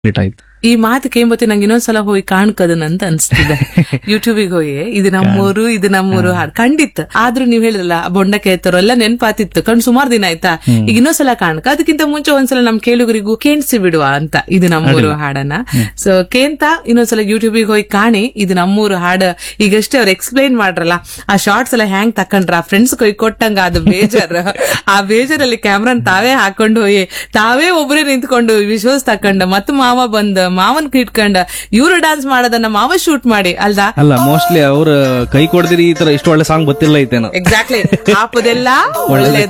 complete ಆಯ್ತು ಈ ಮಾತು ಕೇಂಬತ್ತಿ ನಂಗೆ ಇನ್ನೊಂದ್ಸಲ ಹೋಗಿ ಕಾಣ್ಕದನಂತ ಅನ್ಸ್ತಿದೆ ಯೂಟ್ಯೂಬಿಗೆ ಹೋಗಿ ಇದು ನಮ್ಮೂರು ಇದು ನಮ್ಮೂರು ಹಾಡು ಖಂಡಿತ ಆದ್ರೂ ನೀವ್ ಹೇಳಿದ್ರಲ್ಲ ಬೊಂಡಕ್ಕೆ ಎತ್ತರೋ ಎಲ್ಲ ನೆನ್ಪಾತಿತ್ತು ಕಣ್ ಸುಮಾರು ದಿನ ಆಯ್ತಾ ಈಗ ಇನ್ನೊಂದ್ಸಲ ಕಾಣ್ಕ ಅದಕ್ಕಿಂತ ಮುಂಚೆ ಒಂದ್ಸಲ ನಮ್ ಕೇಳುಗರಿಗೂ ಕೇಣಿಸಿ ಬಿಡುವ ಅಂತ ಇದು ನಮ್ಮೂರು ಹಾಡನ್ನ ಸೊ ಕೇಂತ ಇನ್ನೊಂದ್ಸಲ ಯೂಟ್ಯೂಬಿಗೆ ಹೋಗಿ ಕಾಣಿ ಇದು ನಮ್ಮೂರು ಹಾಡು ಈಗಷ್ಟೇ ಅವ್ರು ಎಕ್ಸ್ಪ್ಲೈನ್ ಮಾಡ್ರಲ್ಲ ಆ ಶಾರ್ಟ್ಸ್ ಎಲ್ಲ ಹ್ಯಾಂಗ್ ತಕೊಂಡ್ರ ಆ ಫ್ರೆಂಡ್ಸ್ ಕೊಯ್ ಕೊಟ್ಟಂಗ ಅದು ಬೇಜಾರ್ ಆ ಬೇಜಾರಲ್ಲಿ ಕ್ಯಾಮ್ರಾನ್ ತಾವೇ ಹಾಕೊಂಡು ಹೋಗಿ ತಾವೇ ಒಬ್ಬರೇ ನಿಂತ್ಕೊಂಡು ವಿಶ್ವಾಸ ತಕೊಂಡ ಮತ್ ಮಾವ ಬಂದ ಮಾವನ್ ಇಟ್ಕೊಂಡ ಇವ್ರು ಡ್ಯಾನ್ಸ್ ಮಾಡೋದನ್ನ ಮಾವ ಶೂಟ್ ಮಾಡಿ ಅಲ್ದಾ ಅಲ್ಲ ಮೋಸ್ಟ್ಲಿ ಅವ್ರ ಕೈ ಕೊಡ್ದಿರಿ ಈ ತರ ಇಷ್ಟು ಒಳ್ಳೆ ಸಾಂಗ್ ಗೊತ್ತಿಲ್ಲ ಐತೇನೋ ಎಕ್ಸಾಕ್ಟ್ಲಿ ಹಾಪದೆಲ್ಲ ಒಳ್ಳೇದ